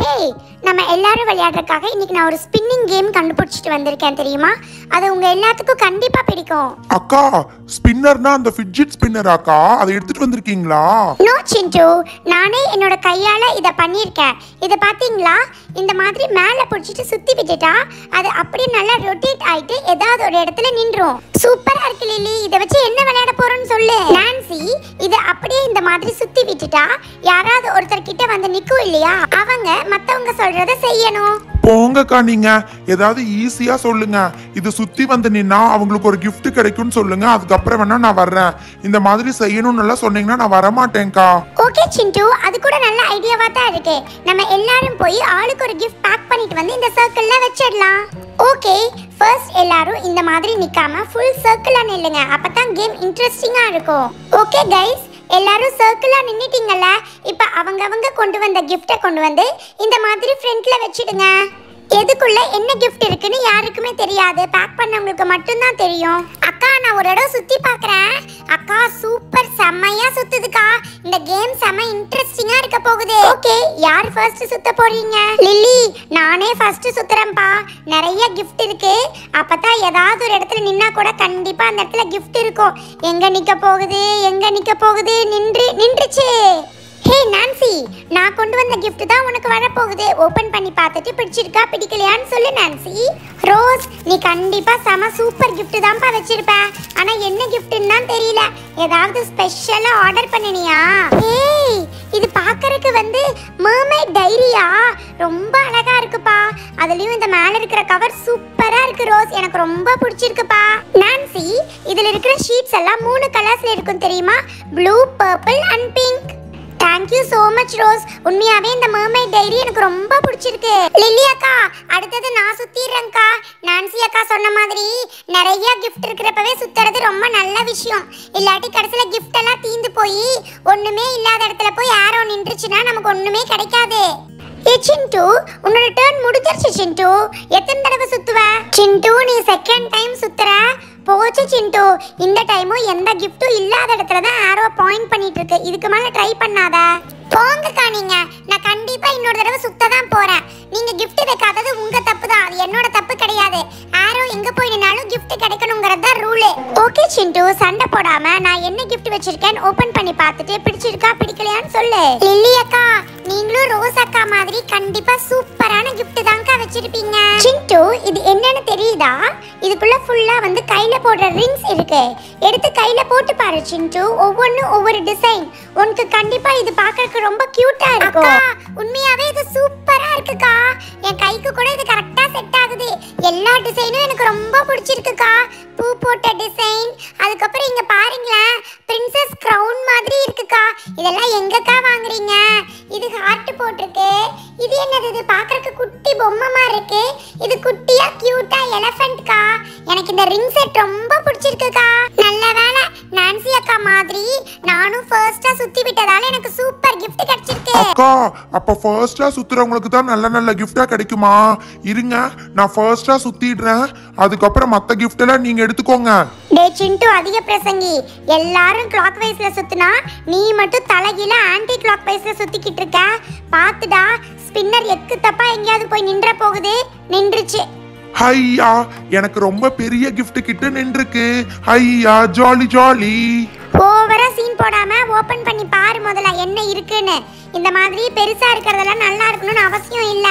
ஹே நம்ம எல்லாரும் விளையாடுறதுக்காக இன்னைக்கு நான் ஒரு ஸ்பின்னிங் கேம் கண்டுபிடிச்சிட்டு வந்திருக்கேன் தெரியுமா அது உங்க எல்லாத்துக்கும் கண்டிப்பா பிடிக்கும் அக்கா ஸ்பின்னர்னா அந்த ஃபிட்ஜெட் ஸ்பின்னராக்கா அதை எடுத்துட்டு வந்திருக்கீங்களா நோ சிண்டு நானே என்னோட கையால இத பண்ணியிருக்கேன் இதை பாத்தீங்களா இந்த மாதிரி மேலே பிடிச்சிட்டு சுத்தி விட்டுட்டா அது அப்படியே நல்லா ரொட்டேட் ஆயிட்டு ஏதாவது ஒரு இடத்துல நின்றும் சூப்பரா இருக்கு லில்லி இதை வச்சு என்ன விளையாட போறோம்னு சொல்லு நான்சி இதை அப்படியே இந்த மாதிரி சுத்தி விட்டுட்டா யாராவது ஒருத்தர் கிட்ட வந்து நிக்கும் இல்லையா அவங்க மத்தவங்க சொல்றத செய்யணும் போங்கக்கா நீங்க ஏதாவது ஈஸியா சொல்லுங்க இது சுத்தி வந்து நின்னா அவங்களுக்கு ஒரு gift கிடைக்கும்னு சொல்லுங்க அதுக்கப்புறம் வேணா நான் வர்றேன் இந்த மாதிரி செய்யணும்னு எல்லாம் சொன்னீங்கன்னா நான் வரமாட்டேன்க்கா ஓகே சிண்டு அது கூட நல்ல ஐடியாவா தான் இருக்கு நம்ம எல்லாரும் போய் ஆளுக்கு ஒரு கிஃப்ட் பேக் பண்ணிட்டு வந்து இந்த சர்க்கிள்ல வச்சிடலாம் ஓகே ஃபர்ஸ்ட் எல்லாரும் இந்த மாதிரி நிக்காம ஃபுல் சர்க்கிளா நில்லுங்க அப்பதான் கேம் இன்ட்ரெஸ்டிங்கா இருக்கும் ஓகே கைஸ் எல்லாரும் சர்க்கிளா நின்னுட்டீங்கல்ல இப்போ அவங்க அவங்க கொண்டு வந்த கிஃப்ட்டை கொண்டு வந்து இந்த மாதிரி ஃப்ரண்ட்ல வச்சிடுங்க எதுக்குள்ள என்ன gift இருக்குன்னு யாருக்குமே தெரியாது பேக் பண்ணவங்களுக்கு மட்டும்தான் தெரியும் அக்கா நான் ஒரு இடம் சுத்தி பார்க்கறேன் அக்கா சூப்பர் செம்மையா சுத்துதுக்கா இந்த கேம் செம்ம இன்ட்ரெஸ்டிங்கா இருக்க போகுது ஓகே யார் ஃபர்ஸ்ட் சுத்த போறீங்க லில்லி நானே ஃபர்ஸ்ட் சுத்துறேன்ப்பா நிறைய gift இருக்கு அப்பதான் ஏதாவது ஒரு இடத்துல நின்னா கூட கண்டிப்பா அந்த இடத்துல gift இருக்கும் எங்க நிக்க போகுது எங்க நிக்க போகுது நின்று நின்றுச்சு ஹே நான்சி நான் கொண்டு வந்த gift தான் உனக்கு வரப்போகுது ஓபன் பண்ணி பார்த்துட்டு பிடிச்சிருக்கா பிடிக்கலையான்னு சொல்லு நான்சி ரோஸ் நீ கண்டிப்பா செம சூப்பர் gift தான்ப்பா வச்சிருப்ப ஆனா என்ன giftன்னு தான் தெரியல ஏதாவது ஸ்பெஷலா ஆர்டர் பண்ணினியா ஏய் இது பார்க்கறதுக்கு வந்து mermaid டைரியா ரொம்ப அழகா இருக்குப்பா அதுலயும் இந்த மேல இருக்கிற கவர் சூப்பரா இருக்கு ரோஸ் எனக்கு ரொம்ப பிடிச்சிருக்குப்பா நான்சி இதுல இருக்கிற ஷீட்ஸ் எல்லாம் மூணு கலர்ஸ்ல இருக்கும் தெரியுமா blue purple and pink thank you so much Rose உண்மையாவே இந்த mermaid டைரி எனக்கு ரொம்ப பிடிச்சிருக்கு லில்லி அக்கா அடுத்தது நான் சுத்திடுறேன்க்கா நான்சி அக்கா சொன்ன மாதிரி நிறைய கிஃப்ட் இருக்கிறப்பவே சுத்துறது ரொம்ப நல்ல விஷயம் இல்லாட்டி கடைசியில கிஃப்ட் எல்லாம் தீந்து போய் ஒண்ணுமே இல்லாத இடத்துல போய் ஆரோ நின்றுச்சுன்னா நமக்கு ஒண்ணுமே கிடைக்காது ஏ சிண்டு உன்னோட டர்ன் முடிஞ்சிருச்சு சிண்டு எத்தனை தடவை சுத்துவ சிண்டு நீ செகண்ட் டைம் சுத்துற போச்சு சிண்டு இந்த டைமும் எந்த கிஃப்ட்டும் இல்லாத இடத்துல தான் ஆரோ பாயிண்ட் பண்ணிட்டு இருக்கு இதுக்கு மேல ட்ரை பண்ணாத போங்கக்கா நீங்க நான் கண்டிப்பா இன்னொரு தடவை சுத்த தான் போறேன் நீங்க gift வைக்காதது உங்க தப்பு தான் அது என்னோட தப்பு கிடையாது ஆரோ எங்க போய் நின்னாலும் gift கிடைக்கணுங்கிறது தான் ரூல் ஓகே சிண்டு சண்டை போடாம நான் என்ன gift வச்சிருக்கேன் ஓபன் பண்ணி பார்த்துட்டு பிடிச்சிருக்கா பிடிக்கலையான்னு சொல்லு லில்லி அக்கா நீங்களும் ரோஸ் அக்கா மாதிரி கண்டிப்பா சூப்பரான gift தான்க்கா வச்சிருப்பீங்க சிண்டு இது என்னன்னு தெரியுதா இதுக்குள்ள ஃபுல்லா வந்து கையில போடுற ரிங்ஸ் இருக்கு எடுத்து கையில போட்டு பாரு சிண்டு ஒவ்வொன்றும் ஒவ்வொரு டிசைன் உனக்கு கண்டிப்பா இது பார்க்கறதுக்கு ரொம்ப கியூட்டா இருக்கும் உண்மையாவே இது சூப்பரா இருக்குக்கா என் கைக்கு கூட இது கரெக்டா செட் ஆகுது எல்லா டிசைனும் எனக்கு ரொம்ப பிடிச்சிருக்குக்கா பூ போட்ட டிசைன் அதுக்கப்புறம் இங்க பாருங்களேன் பிரின்சஸ் கிரவுன் மாதிரி இருக்குக்கா இதெல்லாம் எங்கக்கா வாங்குறீங்க இது ஹார்ட் போட்டிருக்கு இது என்னது இது பார்க்கறதுக்கு குட்டி பொம்மை மாதிரி இருக்கு இது குட்டியா கியூட்டா எலஃபண்ட்க்கா எனக்கு இந்த ரிங் செட் ரொம்ப பிடிச்சிருக்குக்கா நல்ல வேளை நான்சி அக்கா மாதிரி நானும் ஃபர்ஸ்டா சுத்தி விட்டதால எனக்கு சூப்பர் gift கிடைச்சிருக்கு அக்கா அப்ப ஃபர்ஸ்டா சுத்துறவங்களுக்கு தான் நல்ல நல்ல கிஃப்டா கிடைக்குமா இருங்க நான் ஃபர்ஸ்டா சுத்திடுறேன் அதுக்கப்புறம் மத்த gift எல்லாம் நீங்க எடுத்துக்கோங்க டே சிண்டு அதிக பிரசங்கி எல்லாரும் கிளாக் வைஸ்ல சுத்துனா நீ மட்டும் தலைகீழ ஆன்டி கிளாக் வைஸ்ல சுத்திக்கிட்டு இருக்க பாத்துடா ஸ்பின்னர் எக்கு தப்பா எங்கேயாவது போய் நின்ற போகுது நின்றுச்சு ஹையா எனக்கு ரொம்ப பெரிய gift கிட்ட நின்றுருக்கு ஹையா ஜாலி ஜாலி ஓவரா சீன் போடாம ஓபன் பண்ணி பாரு முதல்ல என்ன இருக்குன்னு இந்த மாதிரி பெருசா இருக்கிறதெல்லாம் நல்லா இருக்கணும்னு அவசியம் இல்ல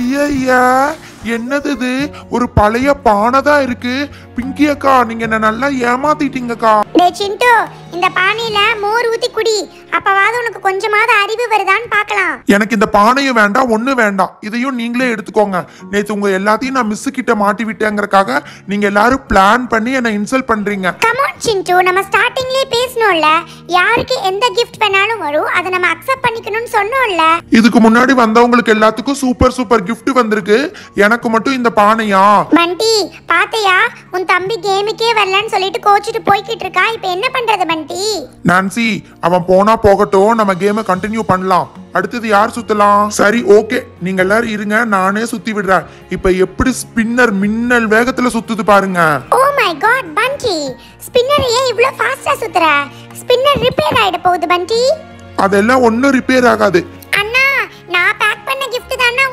ஐயா என்னது இது ஒரு பழைய பானை தான் இருக்கு பிங்கி அக்கா நீங்க என்ன நல்லா ஏமாத்திட்டீங்கக்கா டே சிண்டு இந்த பானையில மோர் ஊத்தி குடி அப்பவாவது உனக்கு கொஞ்சமாவது அறிவு வருதான்னு பார்க்கலாம் எனக்கு இந்த பானையும் வேண்டாம் ஒண்ணு வேண்டாம் இதையும் நீங்களே எடுத்துக்கோங்க நேத்து உங்க எல்லாத்தையும் நான் மிஸ் கிட்ட மாட்டி விட்டேங்கறக்காக நீங்க எல்லாரும் பிளான் பண்ணி என்ன இன்சல்ட் பண்றீங்க கமான் சிண்டு நம்ம ஸ்டார்டிங்லயே பேசணும்ல யாருக்கு எந்த கிஃப்ட் வேணாலும் வரும் அதை நம்ம அக்செப்ட் பண்ணிக்கணும்னு சொன்னோம்ல இதுக்கு முன்னாடி வந்தவங்களுக்கு எல்லாத்துக்கும் சூப்பர் சூப்பர் gift வந்திருக்கு எனக்கு மட்டும் இந்த பானையா பண்டி பாத்தையா உன் தம்பி கேமுக்கே வரலன்னு சொல்லிட்டு கோச்சிட்டு போய்கிட்டு இருக்கா இப்போ என்ன பண்றது பண்டி நான்சி அவன் போனா போகட்டும் நம்ம கேமை கண்டினியூ பண்ணலாம் அடுத்தது யார் சுத்தலாம் சரி ஓகே நீங்க எல்லாரும் இருங்க நானே சுத்தி விடுறேன் இப்ப எப்படி ஸ்பின்னர் மின்னல் வேகத்துல சுத்துது பாருங்க ஓ மை காட் பண்டி ஸ்பின்னர் ஏன் இவ்ளோ ஃபாஸ்டா சுத்துற ஸ்பின்னர் ரிப்பேர் ஆயிட போகுது பண்டி அதெல்லாம் ஒன்றும் ரிப்பேர் ஆகாது அண்ணா நான் பேக் பண்ண gift தானா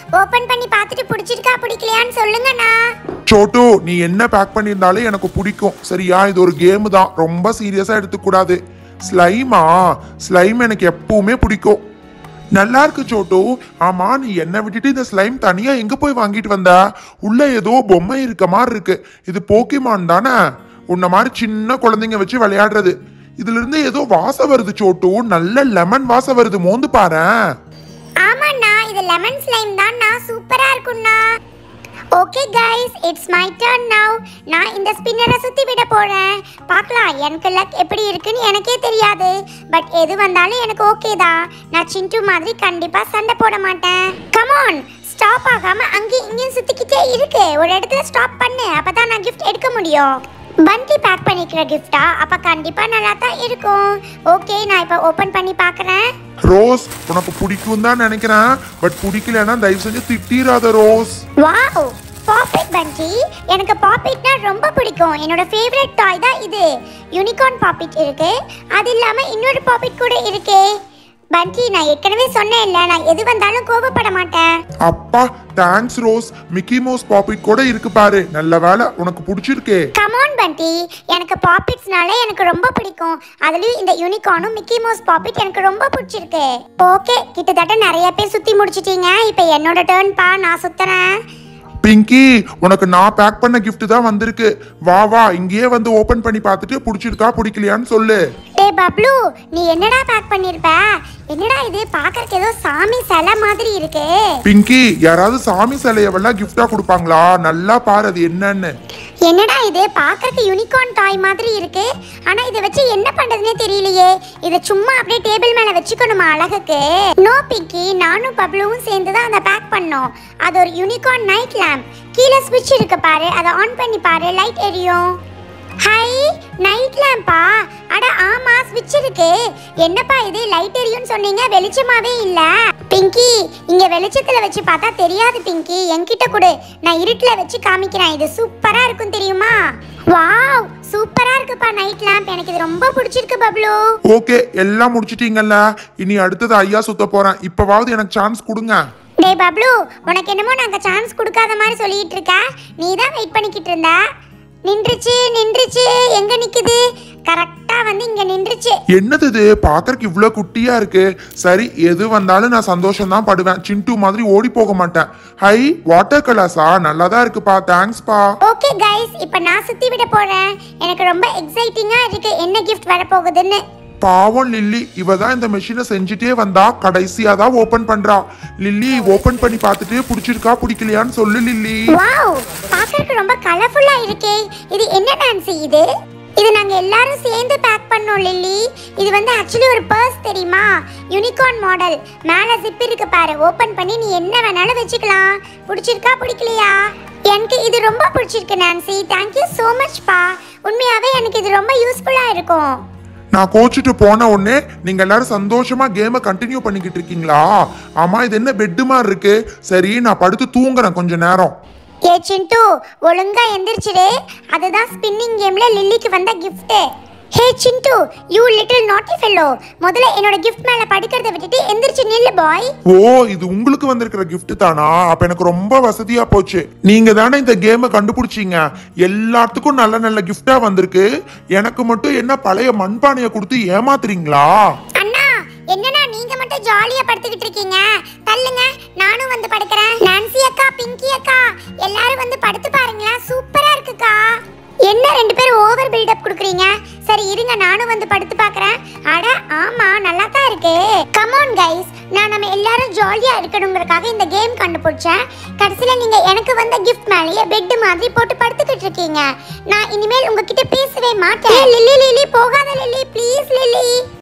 ஓபன் பண்ணி பார்த்துட்டு பிடிச்சிருக்கா பிடிக்கலையான்னு சொல்லுங்கண்ணா சோட்டு நீ என்ன பேக் பண்ணியிருந்தாலும் எனக்கு பிடிக்கும் சரியா இது ஒரு கேம் தான் ரொம்ப சீரியஸா எடுத்துக்கூடாது ஸ்லைமா ஸ்லைம் எனக்கு எப்பவுமே பிடிக்கும் நல்லா இருக்கு சோட்டு ஆமா நீ என்ன விட்டுட்டு இந்த ஸ்லைம் தனியா எங்க போய் வாங்கிட்டு வந்த உள்ள ஏதோ பொம்மை இருக்க மாதிரி இருக்கு இது போக்கிமான் தானே உன்ன மாதிரி சின்ன குழந்தைங்க வச்சு விளையாடுறது இதுல இருந்து ஏதோ வாசம் வருது சோட்டு நல்ல லெமன் வாசம் வருது மோந்து பாரேன் ஆமாண்ணா இது லெமன் ஸ்லைம் தான்ண்ணா சூப்பரா இருக்கும்ண்ணா okay guys it's my turn now நான் இந்த ஸ்பின்னரை சுத்தி விட போறேன் பார்க்கலாம் எனக்கு லக் எப்படி இருக்குன்னு எனக்கே தெரியாது பட் எது வந்தாலும் எனக்கு ஓகே தான் நான் சிண்டு மாதிரி கண்டிப்பா சண்டை போட மாட்டேன் கமான் ஸ்டாப் ஆகாம அங்கேயும் இங்கேயும் சுத்திக்கிட்டே இருக்கு ஒரு இடத்துல ஸ்டாப் பண்ணு அப்பதான் நான் கிஃப்ட் எடுக்க முடியும் பண்டி பேக் பண்ணிக்கிற கிஃப்டா அப்ப கண்டிப்பா நல்லா தான் இருக்கும் ஓகே நான் இப்போ ஓபன் பண்ணி பார்க்கறேன் ரோஸ் உனக்கு பிடிக்கும் தான் நினைக்கிறேன் பட் பிடிக்கலன்னா தயவு செஞ்சு திட்டிராத ரோஸ் வாவ் பாப்பிட் பண்டி எனக்கு பாப்பிட்னா ரொம்ப பிடிக்கும் என்னோட ஃபேவரட் டாய் தான் இது யூனிகார்ன் பாப்பிட் இருக்கு அது இல்லாம இன்னொரு பாப்பிட் கூட இருக்கே பண்டி நான் ஏற்கனவே சொன்னேன்ல நான் எது வந்தாலும் கோபப்பட மாட்டேன் அப்பா thanks Rose Mickey Mouse pop it கூட இருக்கு பாரு நல்ல வேலை உனக்கு பிடிச்சிருக்கே கமான் பண்டி எனக்கு பாப்பிட்ஸ்னால எனக்கு ரொம்ப பிடிக்கும் அதுலயும் இந்த யூனிகார்னும் மிக்கி மவுஸ் பாப்பிட் எனக்கு ரொம்ப பிடிச்சிருக்கு ஓகே கிட்டத்தட்ட நிறைய பேர் சுத்தி முடிச்சிட்டீங்க இப்போ என்னோட டர்ன் பா நான் சுத்துறேன் பிங்கி உனக்கு நான் பேக் பண்ண gift தான் வந்திருக்கு வா வா இங்கேயே வந்து ஓபன் பண்ணி பார்த்துட்டு பிடிச்சிருக்கா பிடிக்கலையான்னு சொல்லு டேய் பப்ளு நீ என்னடா பேக் பண்ணிருப்ப என்னடா இது பார்க்கறதுக்கு ஏதோ சாமி சிலை மாதிரி இருக்கு பிங்கி யாராவது சாமி சிலையவெல்லாம் gift-ஆ கொடுப்பாங்களா நல்லா பாரு அது என்னன்னு என்னடா இது பார்க்கறதுக்கு யூனிகார்ன் டாய் மாதிரி இருக்கு ஆனா இதை வச்சு என்ன பண்றதுனே தெரியலையே இதை சும்மா அப்படியே டேபிள் மேல வச்சுக்கணுமா அழகுக்கு நோ பிங்கி நானும் பப்ளுவும் சேர்ந்து தான் அதை பேக் பண்ணோம் அது ஒரு யூனிகார்ன் நைட் லேம்ப் கீழே ஸ்விட்ச் இருக்கு பாரு அதை ஆன் பண்ணி பாரு லைட் எரியும் ஹை நைட் லேம்பா அட ஆமா ஸ்விட்ச் இருக்கு என்னப்பா இது லைட் எரியும்னு சொன்னீங்க வெளிச்சமாவே இல்ல பிங்கி இங்க வெளிச்சத்துல வச்சு பார்த்தா தெரியாது பிங்கி என்கிட்ட கொடு நான் இருட்டுல வச்சு காமிக்கிறேன் இது சூப்பரா இருக்கும் தெரியுமா வாவ் சூப்பரா இருக்குப்பா நைட் லேம்ப் எனக்கு இது ரொம்ப பிடிச்சிருக்கு பப்ளு ஓகே எல்லாம் முடிச்சிட்டீங்கல்ல இனி அடுத்தது ஐயா சுத்த போறேன் இப்பவாவது எனக்கு சான்ஸ் கொடுங்க டேய் பப்ளு உனக்கு என்னமோ நாங்க சான்ஸ் கொடுக்காத மாதிரி சொல்லிட்டு இருக்க நீ தான் வெயிட் பண்ணிக்கிட்டு இருந்த நின்றுச்சு நின்றுச்சு எங்க நிக்குது கரெக்டா வந்து இங்க நின்றுச்சு என்னது இது பாக்கறதுக்கு இவ்வளவு குட்டியா இருக்கு சரி எது வந்தாலும் நான் சந்தோஷம் தான் படுவேன் சிண்டு மாதிரி ஓடி போக மாட்டேன் ஹை வாட்டர் கலர்ஸா நல்லா தான் இருக்குப்பா தேங்க்ஸ்பா ஓகே கைஸ் இப்போ நான் சுத்தி விட போறேன் எனக்கு ரொம்ப எக்ஸைட்டிங்கா இருக்கு என்ன கிஃப்ட் வரப்போகுதுன்னு பாவம் லில்லி இவ தான் இந்த மெஷினை செஞ்சுட்டே வந்தா கடைசியா தான் ஓபன் பண்றா லில்லி ஓபன் பண்ணி பார்த்துட்டு பிடிச்சிருக்கா பிடிக்கலையான்னு சொல்லு லில்லி வாவ் பார்க்கறதுக்கு ரொம்ப கலர்ஃபுல்லா இருக்கே இது என்ன டான்ஸ் இது இது நாங்க எல்லாரும் சேர்ந்து பேக் பண்ணோம் லில்லி இது வந்து ஆக்சுவலி ஒரு பர்ஸ் தெரியுமா யூனிகார்ன் மாடல் மேல ஜிப் இருக்கு பாரு ஓபன் பண்ணி நீ என்ன வேணாலும் வச்சுக்கலாம் பிடிச்சிருக்கா பிடிக்கலையா எனக்கு இது ரொம்ப பிடிச்சிருக்கு நான்சி தேங்க்யூ ஸோ மச் பா உண்மையாவே எனக்கு இது ரொம்ப யூஸ்ஃபுல்லா இருக்கும் நான் கோச்சிட்டு போன உடனே நீங்க எல்லாரும் சந்தோஷமா கேமை கண்டினியூ பண்ணிக்கிட்டு இருக்கீங்களா ஆமா இது என்ன பெட்டு மாதிரி இருக்கு சரி நான் படுத்து தூங்குறேன் கொஞ்ச நேரம் ஏ சிண்டு ஒழுங்கா எந்திரிச்சிடு அதுதான் ஸ்பின்னிங் கேம்ல லில்லிக்கு வந்த gift hey Chintu you little naughty fellow முதல்ல என்னோட கிஃப்ட் மேல படுக்கிறத விட்டுட்டு எந்திரிச்சு நில்லு பாய் ஓ இது உங்களுக்கு வந்திருக்கிற gift தானா அப்ப எனக்கு ரொம்ப வசதியா போச்சு நீங்க தானே இந்த கேமை கண்டுபிடிச்சீங்க எல்லாத்துக்கும் நல்ல நல்ல gift-ஆ வந்திருக்கு எனக்கு மட்டும் என்ன பழைய மண்பானையை கொடுத்து ஏமாத்துறீங்களா அண்ணா என்னண்ணா நீங்க மட்டும் ஜாலியா படுத்துக்கிட்டு இருக்கீங்க தள்ளுங்க நானும் வந்து படுக்கிறேன் நான்சி அக்கா பிங்கி அக்கா எல்லாரும் வந்து படுத்து பாருங்களேன் சூப்பரா இருக்குக்கா என்ன ரெண்டு பேரும் ஓவர் பில்டப் கொடுக்குறீங்க சரி இருங்க நானும் வந்து படுத்து பார்க்கறேன் அட ஆமா நல்லா தான் இருக்கு கமான் கைஸ் நான் நம்ம எல்லாரும் ஜாலியா இருக்கணுங்கிறதுக்காக இந்த கேம் கண்டுபிடிச்சேன் கடைசியில நீங்க எனக்கு வந்த கிஃப்ட் மேலேயே பெட் மாதிரி போட்டு படுத்துக்கிட்டு இருக்கீங்க நான் இனிமேல் உங்ககிட்ட பேசவே மாட்டேன் லில்லி லில்லி போகாத லில்லி ப்ளீஸ் லில்லி